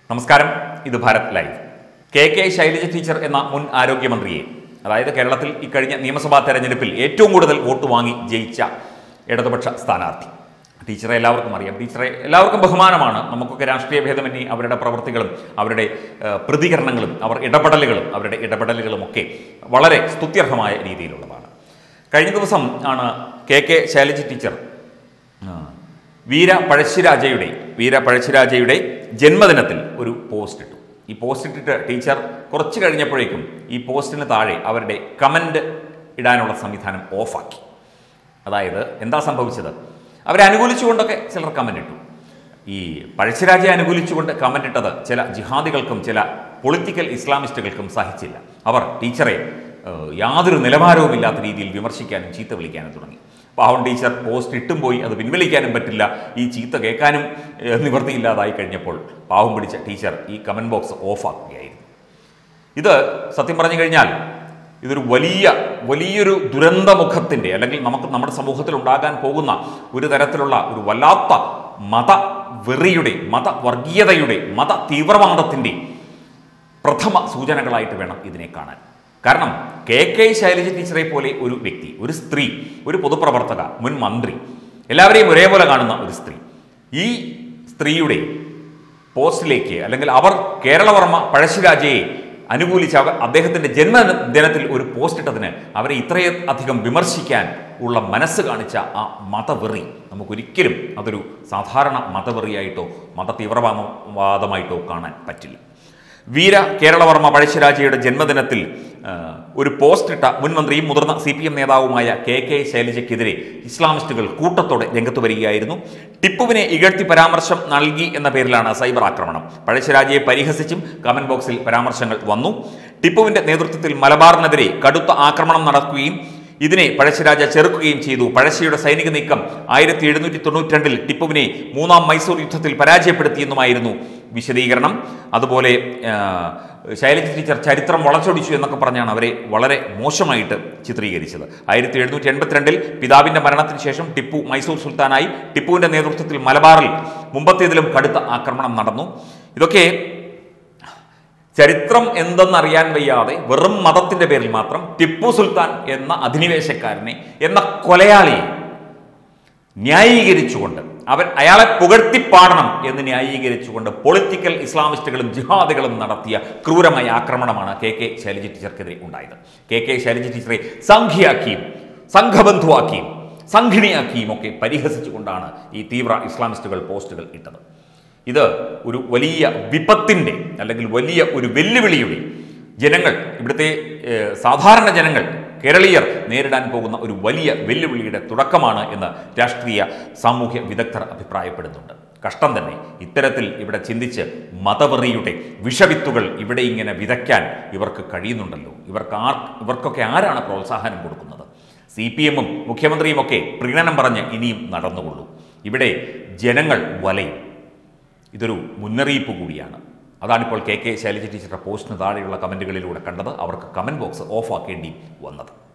നമസ്കാരം ഇത് Bharat live K K Shailaja teacher എന്ന മുൻ ആരോഗ്യമന്ത്രിയെ അതായത് കേരളത്തിൽ ഇക്കഴിഞ്ഞ നിയമസഭാ തെരഞ്ഞെടുപ്പിൽ ഏറ്റവും കൂടുതൽ വോട്ട് വാങ്ങി ജയിച്ച ഇടതുപക്ഷ സ്ഥാനാർത്ഥി ടീച്ചറെ എല്ലാവർക്കും അറിയാം ടീച്ചറെ എല്ലാവർക്കും ബഹുമാനമാണ് നമുക്കൊക്കെ രാഷ്ട്രീയ ഭേദമന്യേ അവരുടെ പ്രവർത്തികളും അവരുടെ ഏഹ്, പ്രതികരണങ്ങളും അവർ ഇടപെടലുകളും അവരുടെ ഇടപെടലുകളും ഒക്കെ വളരെ സ്തുത്യർഹമായ രീതിയിലുള്ളതാണ് കഴിഞ്ഞ ദിവസം ആണ് കെ കെ ശൈലജ ടീച്ചർ ആ, വീര പഴശ്ശിരാജയുടെ വീര പഴശ്ശിരാജയുടെ ജന്മദിനത്തിൽ ഒരു പോസ്റ്റ് ഇട്ടു ഈ പോസ്റ്റ് ഇട്ടിട്ട് ടീച്ചർ കുറച്ച് കഴിഞ്ഞപ്പോഴേക്കും ഈ പോസ്റ്റിന് താഴെ അവരുടെ കമൻ്റ് ഇടാനുള്ള സംവിധാനം ഓഫാക്കി അതായത് എന്താ സംഭവിച്ചത് അവരെ അനുകൂലിച്ചുകൊണ്ടൊക്കെ ചിലർ കമൻ്റ് ഇട്ടു ഈ പഴശ്ശിരാജയെ അനുകൂലിച്ചുകൊണ്ട് കമൻ്റ് ഇട്ടത് ചില ജിഹാദികൾക്കും ചില പൊളിറ്റിക്കൽ ഇസ്ലാമിസ്റ്റുകൾക്കും സഹിച്ചില്ല അവർ ടീച്ചറെ ഏഹ്, യാതൊരു നിലവാരവുമില്ലാത്ത രീതിയിൽ വിമർശിക്കാനും ചീത്ത വിളിക്കാനും തുടങ്ങി പാവം ടീച്ചർ പോസ്റ്റ് ഇട്ടും പോയി അത് പിൻവലിക്കാനും പറ്റില്ല ഈ ചീത്ത കേൾക്കാനും ഏഹ്, നിവൃത്തിയില്ലാതായി കഴിഞ്ഞപ്പോൾ പാവം പിടിച്ച ടീച്ചർ ഈ കമൻറ്റ് ബോക്സ് ഓഫാക്കുകയായിരുന്നു ഇത് സത്യം പറഞ്ഞു കഴിഞ്ഞാൽ ഇതൊരു വലിയ വലിയൊരു ദുരന്തമുഖത്തിൻ്റെ അല്ലെങ്കിൽ നമുക്ക് നമ്മുടെ സമൂഹത്തിൽ ഉണ്ടാകാൻ പോകുന്ന ഒരു തരത്തിലുള്ള ഒരു വല്ലാത്ത മത വെറിയുടെ മതവർഗീയതയുടെ മത തീവ്രവാദത്തിൻ്റെ പ്രഥമ സൂചനകളായിട്ട് വേണം ഇതിനെ കാണാൻ കാരണം കെ കെ ശൈലജ ടീച്ചറെ പോലെ ഒരു വ്യക്തി ഒരു സ്ത്രീ ഒരു പൊതുപ്രവർത്തക മുൻ മന്ത്രി എല്ലാവരെയും ഒരേപോലെ കാണുന്ന ഒരു സ്ത്രീ ഈ സ്ത്രീയുടെ പോസ്റ്റിലേക്ക് അല്ലെങ്കിൽ അവർ കേരളവർമ്മ പഴശ്ശിരാജയെ അനുകൂലിച്ച് അവർ അദ്ദേഹത്തിൻ്റെ ജന്മദിനത്തിൽ ഒരു പോസ്റ്റ് ഇട്ടതിന് അവരെ ഇത്രയും അധികം വിമർശിക്കാൻ ഉള്ള മനസ്സ് കാണിച്ച ആ മതവെറി നമുക്കൊരിക്കലും അതൊരു സാധാരണ മതവെറിയായിട്ടോ മത തീവ്രവാദമായിട്ടോ കാണാൻ പറ്റില്ല വീര കേരളവർമ്മ പഴശ്ശിരാജയുടെ ജന്മദിനത്തിൽ ആ, ഒരു പോസ്റ്റ് ഇട്ട മുൻ മന്ത്രിയും മുതിർന്ന സി പി എം നേതാവുമായ കെ കെ ശൈലജയ്ക്കെതിരെ ഇസ്ലാമിസ്റ്റുകൾ കൂട്ടത്തോടെ രംഗത്ത് വരികയായിരുന്നു ടിപ്പുവിനെ ഇകഴ്ത്തി പരാമർശം നൽകി എന്ന പേരിലാണ് സൈബർ ആക്രമണം പഴശ്ശിരാജയെ പരിഹസിച്ചും കമന്റ് ബോക്സിൽ പരാമർശങ്ങൾ വന്നു ടിപ്പുവിന്റെ നേതൃത്വത്തിൽ മലബാറിനെതിരെ കടുത്ത ആക്രമണം നടക്കുകയും ഇതിനെ പഴശ്ശിരാജ ചെറുക്കുകയും ചെയ്തു പഴശ്ശിയുടെ സൈനിക നീക്കം ആയിരത്തി എഴുന്നൂറ്റി തൊണ്ണൂറ്റി രണ്ടിൽ ടിപ്പുവിനെ മൂന്നാം മൈസൂർ യുദ്ധത്തിൽ പരാജയപ്പെടുത്തിയെന്നുമായിരുന്നു വിശദീകരണം അതുപോലെ ആ, ശൈലജ ടീച്ചർ ചരിത്രം വളച്ചൊടിച്ചു എന്നൊക്കെ പറഞ്ഞാണ് അവരെ വളരെ മോശമായിട്ട് ചിത്രീകരിച്ചത് ആയിരത്തി എഴുന്നൂറ്റി എൺപത്തിരണ്ടിൽ പിതാവിന്റെ മരണത്തിന് ശേഷം ടിപ്പു മൈസൂർ സുൽത്താനായി ടിപ്പുവിന്റെ നേതൃത്വത്തിൽ മലബാറിൽ മുമ്പത്തേതിലും കടുത്ത ആക്രമണം നടന്നു ഇതൊക്കെ ചരിത്രം എന്തെന്നറിയാൻ വയ്യാതെ വെറും മതത്തിന്റെ പേരിൽ മാത്രം ടിപ്പു സുൽത്താൻ എന്ന അധിനിവേശക്കാരനെ എന്ന കൊലയാളിയെ ന്യായീകരിച്ചുകൊണ്ട് അവൻ അയാളെ പുകഴ്ത്തിപ്പാടണം എന്ന് ന്യായീകരിച്ചുകൊണ്ട് പൊളിറ്റിക്കൽ ഇസ്ലാമിസ്റ്റുകളും ജിഹാദികളും നടത്തിയ ക്രൂരമായ ആക്രമണമാണ് കെ കെ ശൈലജ ടീച്ചർക്കെതിരെ ഉണ്ടായത് കെ കെ ശൈലജ ടീച്ചറെ സംഖ്യയാക്കിയും സംഘബന്ധുവാക്കിയും സംഘിണിയാക്കിയും ഒക്കെ പരിഹസിച്ചുകൊണ്ടാണ് ഈ തീവ്ര ഇസ്ലാമിസ്റ്റുകൾ പോസ്റ്റുകൾ ഇട്ടത് ഇത് ഒരു വലിയ വിപത്തിൻ്റെ അല്ലെങ്കിൽ വലിയ ഒരു വെല്ലുവിളിയുടെ ജനങ്ങൾ ഇവിടുത്തെ ഏഹ്, സാധാരണ ജനങ്ങൾ കേരളീയർ നേരിടാൻ പോകുന്ന ഒരു വലിയ വെല്ലുവിളിയുടെ തുടക്കമാണ് എന്ന് രാഷ്ട്രീയ സാമൂഹ്യ വിദഗ്ധർ അഭിപ്രായപ്പെടുന്നുണ്ട് കഷ്ടം തന്നെ ഇത്തരത്തിൽ ഇവിടെ ചിന്തിച്ച് മതവെറിയുടെ വിഷവിത്തുകൾ ഇവിടെ ഇങ്ങനെ വിതയ്ക്കാൻ ഇവർക്ക് കഴിയുന്നുണ്ടല്ലോ ഇവർക്ക് ആർ ഇവർക്കൊക്കെ ആരാണ് പ്രോത്സാഹനം കൊടുക്കുന്നത് സി പി എമ്മും മുഖ്യമന്ത്രിയും ഒക്കെ പ്രീണനം പറഞ്ഞ് ഇനിയും നടന്നുകൊള്ളൂ ഇവിടെ ജനങ്ങൾ വലയും ഇതൊരു മുന്നറിയിപ്പ് കൂടിയാണ് അതാണിപ്പോൾ കെ കെ ശൈലജ ടീച്ചറുടെ പോസ്റ്റിന് താഴെയുള്ള കമൻറ്റുകളിലൂടെ കണ്ടത് അവർക്ക് കമൻറ്റ് ബോക്സ് ഓഫാക്കേണ്ടി വന്നത്